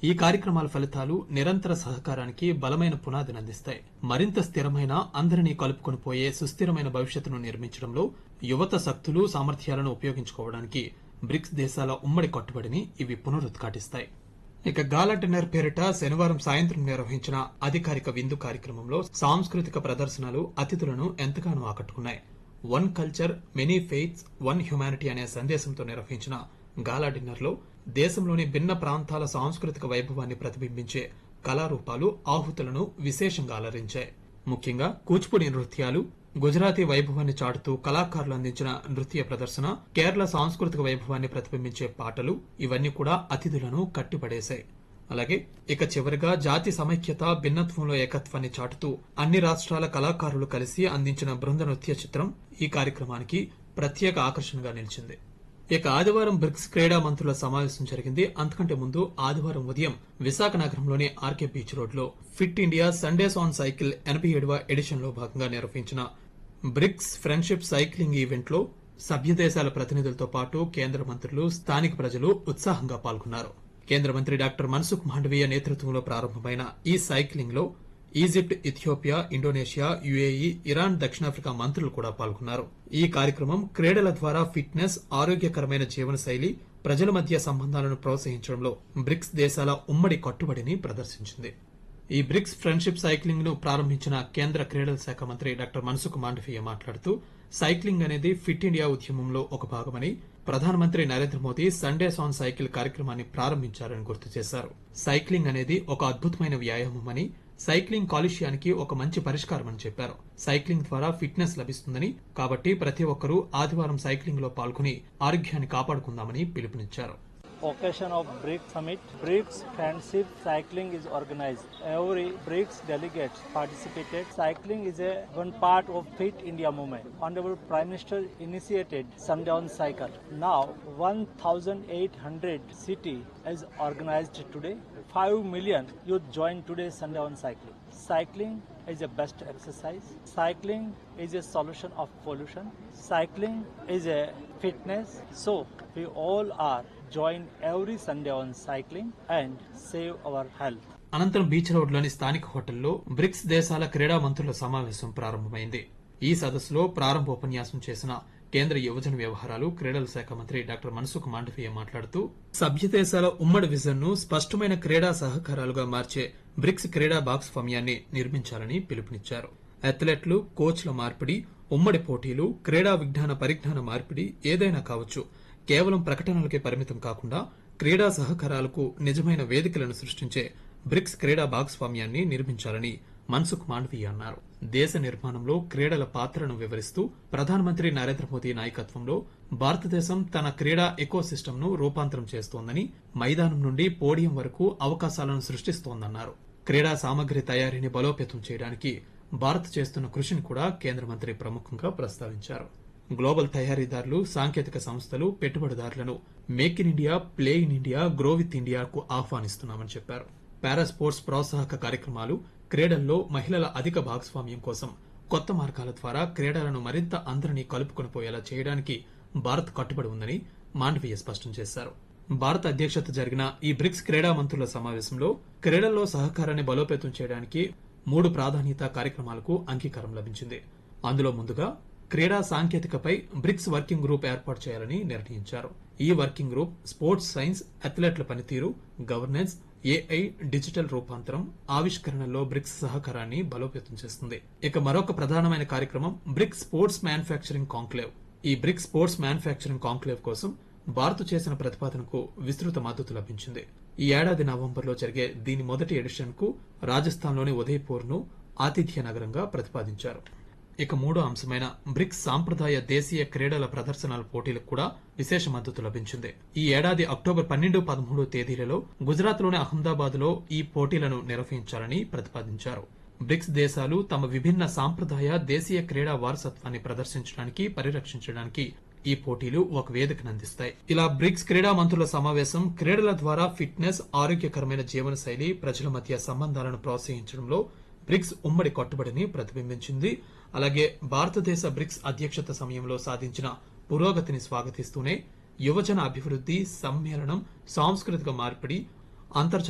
ఈ కార్యక్రమాల ఫలితాలు నిరంతర సహకారానికి బలమైన పునాదిని అందిస్తాయి మరింత స్థిరమైన అందరినీ కలుపుకొని పోయే సుస్థిరమైన భవిష్యత్తును నిర్మించడంలో యువత శక్తులు సామర్థ్యాలను ఉపయోగించుకోవడానికి బ్రిక్స్ దేశాల ఉమ్మడి కట్టుబడిని ఇవి పునరుద్ఘాటిస్తాయి ఇక గాలా డిన్నర్ పేరిట శనివారం సాయంత్రం నిర్వహించిన అధికారిక విందు కార్యక్రమంలో సాంస్కృతిక ప్రదర్శనలు అతిథులను ఎంతగానో ఆకట్టుకున్నాయి one culture many faiths one humanity అనే సందేశంతో నిర్వహించిన గాలా డిన్నర్ లో దేశంలోని భిన్న ప్రాంతాల సాంస్కృతిక వైభవాన్ని ప్రతిబింబించే కళారూపాలు ఆహుతులను విశేషంగా అలరించాయి ముఖ్యంగా కూచిపూడి నృత్యాలు గుజరాతీ వైభవాన్ని చాటుతూ కళాకారులు అందించిన నృత్య ప్రదర్శన కేరళ సాంస్కృతిక వైభవాన్ని ప్రతిబింబించే పాటలు ఇవన్నీ కూడా అతిథులను కట్టిపడేశాయి అలాగే ఇక చివరిగా జాతి సమైక్యత భిన్నత్వంలో ఏకత్వాన్ని చాటుతూ అన్ని రాష్ట్రాల కళాకారులు కలిసి అందించిన బృంద నృత్య చిత్రం ఈ కార్యక్రమానికి ప్రత్యేక ఆకర్షణగా నిలిచింది ఇక ఆదివారం బ్రిక్స్ క్రీడా మంత్రుల సమావేశం జరిగింది అంతకంటే ముందు ఆదివారం ఉదయం విశాఖ నగరంలోని ఆర్కే బీచ్ రోడ్ లో fit India Sundays on cycle ఎనభై ఏడవ ఎడిషన్ లో భాగంగా నిర్వహించిన బ్రిక్స్ ఫ్రెండ్షిప్ సైక్లింగ్ ఈవెంట్ లో సభ్య దేశాల ప్రతినిధులతో పాటు కేంద్ర మంత్రులు స్థానిక ప్రజలు ఉత్సాహంగా పాల్గొన్నారు కేంద్ర మంత్రి డాక్టర్ మన్సుఖ్ మాండవీయ నేతృత్వంలో ప్రారంభమైన ఈ సైక్లింగ్ లో Egypt Ethiopia Indonesia UAE Iran దక్షిణాఫ్రికా మంత్రులు కూడా పాల్గొన్నారు ఈ కార్యక్రమం క్రీడల ద్వారా ఫిట్నెస్ ఆరోగ్యకరమైన జీవనశైలి ప్రజల మధ్య సంబంధాలను ప్రోత్సహించడంలో బ్రిక్స్ దేశాల ఉమ్మడి కట్టుబడిని ప్రదర్శించింది ఈ బ్రిక్స్ ఫ్రెండ్షిప్ సైక్లింగ్ ను ప్రారంభించిన కేంద్ర క్రీడల శాఖ మంత్రి డాక్టర్ మన్సుఖ్ మాండవీయ మాట్లాడుతూ సైక్లింగ్ అనేది ఫిట్ ఇండియా ఉద్యమంలో ఒక భాగమని ప్రధానమంత్రి Narendra Modi Sundays on cycle కార్యక్రమాన్ని ప్రారంభించారని గుర్తు చేశారు సైక్లింగ్ అనేది ఒక అద్భుతమైన వ్యాయామమని సైక్లింగ్ కాలుష్యానికి ఒక మంచి పరిష్కారమని చెప్పారు సైక్లింగ్ ద్వారా ఫిట్నెస్ లభిస్తుందని కాబట్టి ప్రతి ఒక్కరూ ఆదివారం సైక్లింగ్ లో పాల్గొని ఆరోగ్యాన్ని కాపాడుకుందామని పిలుపునిచ్చారు occasion of BRICS summit, BRICS friendship cycling is organized. Every BRICS delegates participated. Cycling is a one part of Fit India movement. Honorable Prime Minister initiated Sunday on Cycle. Now 1,800 city is organized today. 5 million youth join today Sunday on Cycling. Cycling is a best exercise. Cycling is a solution of pollution. Cycling is a fitness. So we all are join every Sunday on cycling and save our health. అనంతరం beach రోడ్లోని స్థానిక హోటల్లో bricks దేశాల క్రీడా మంత్రుల సమావేశం ప్రారంభమైంది ఈ సదస్సులో ప్రారంభ ఉపన్యాసం చేసిన కేంద్ర యువజన వ్యవహారాలు క్రీడల శాఖ మంత్రి డాక్టర్ మన్సుఖ్ మాండవీయ మాట్లాడుతూ సభ్య దేశాల ఉమ్మడి విజన్ ను స్పష్టమైన క్రీడా సహకారాలుగా మార్చే బ్రిక్స్ క్రీడా భాగస్వామ్యాన్ని నిర్మించాలని పిలుపునిచ్చారు అథ్లెట్లు కోచ్ల మార్పిడి ఉమ్మడి పోటీలు క్రీడా విజ్ఞాన పరిజ్ఞాన మార్పిడి ఏదైనా కావచ్చు కేవలం ప్రకటనలకే పరిమితం కాకుండా క్రీడా సహకారాలకు నిజమైన వేదికలను సృష్టించే బ్రిక్స్ క్రీడా భాగస్వామ్యాన్ని నిర్మించాలని మన్సుఖ్ మాండవీయ అన్నారు దేశ నిర్మాణంలో క్రీడల పాత్రను వివరిస్తూ ప్రధానమంత్రి నరేంద్ర మోదీ నాయకత్వంలో భారతదేశం తన క్రీడా ఎకో ను రూపాంతరం చేస్తోందని మైదానం నుండి పోడియం వరకు అవకాశాలను సృష్టిస్తోందన్నారు క్రీడా సామగ్రి తయారీని బలోపేతం చేయడానికి భారత్ చేస్తున్న కృషిని కూడా కేంద్ర మంత్రి ప్రముఖంగా ప్రస్తావించారు గ్లోబల్ తయారీదారులు సాంకేతిక సంస్థలు పెట్టుబడిదారులను make in India play in India grow with ఇండియాకు ఆహ్వానిస్తున్నామని చెప్పారు పారా స్పోర్ట్స్ ప్రోత్సాహక కార్యక్రమాలు క్రీడల్లో మహిళల అధిక భాగస్వామ్యం కోసం కొత్త మార్గాల ద్వారా క్రీడలను మరింత అందరినీ కలుపుకొని పోయేలా చేయడానికి భారత్ కట్టుబడి ఉందని మాండవీయ స్పష్టం చేశారు భారత అధ్యక్షత జరిగిన ఈ బ్రిక్స్ క్రీడా మంత్రుల సమావేశంలో క్రీడల్లో సహకారాన్ని బలోపేతం చేయడానికి మూడు ప్రాధాన్యత కార్యక్రమాలకు అంగీకారం లభించింది అందులో ముందుగా క్రీడా సాంకేతికపై బ్రిక్స్ వర్కింగ్ గ్రూప్ ఏర్పాటు చేయాలని నిర్ణయించారు ఈ వర్కింగ్ గ్రూప్ స్పోర్ట్స్ సైన్స్ అథ్లెట్ల పనితీరు గవర్నెన్స్ ఏఐ డిజిటల్ రూపాంతరం ఆవిష్కరణలో బ్రిక్స్ సహకారాన్ని బలోపేతం చేస్తుంది ఇక మరొక ప్రధానమైన కార్యక్రమం బ్రిక్స్ స్పోర్ట్స్ మ్యానుఫ్యాక్చరింగ్ కాంక్లేవ్ ఈ బ్రిక్స్ స్పోర్ట్స్ మ్యానుఫ్యాక్చరింగ్ కాంక్లేవ్ కోసం భారత్ చేసిన ప్రతిపాదనకు విస్తృత మద్దతు లభించింది ఈ ఏడాది నవంబర్లో జరిగే దీని మొదటి ఎడిషన్ కు రాజస్థాన్లోని ఉదయ్పూర్ ను ఆతిథ్య నగరంగా ప్రతిపాదించారు ఇక మూడో అంశమైన బ్రిక్స్ సాంప్రదాయ దేశీయ క్రీడల ప్రదర్శనల పోటీలకు కూడా విశేష మద్దతు లభించింది ఈ ఏడాది అక్టోబర్ పన్నెండు పదమూడు తేదీలలో గుజరాత్ లోని అహ్మదాబాద్ లో ఈ పోటీలను నిర్వహించాలని ప్రతిపాదించారు బ్రిక్స్ దేశాలు తమ విభిన్న సాంప్రదాయ దేశీయ క్రీడా వారసత్వాన్ని ప్రదర్శించడానికి పరిరక్షించడానికి ఈ పోటీలు ఒక వేదికను అందిస్తాయి ఇలా బ్రిక్స్ క్రీడా మంత్రుల సమావేశం క్రీడల ద్వారా ఫిట్నెస్ ఆరోగ్యకరమైన జీవనశైలి ప్రజల మధ్య సంబంధాలను ప్రోత్సహించడంలో బ్రిక్స్ ఉమ్మడి కట్టుబడిని ప్రతిబింబించింది అలాగే భారతదేశ బ్రిక్స్ అధ్యక్షత సమయంలో సాధించిన పురోగతిని స్వాగతిస్తూనే యువజన అభివృద్ది సమ్మేళనం సాంస్కృతిక మార్పిడి అంతర్జాతీయ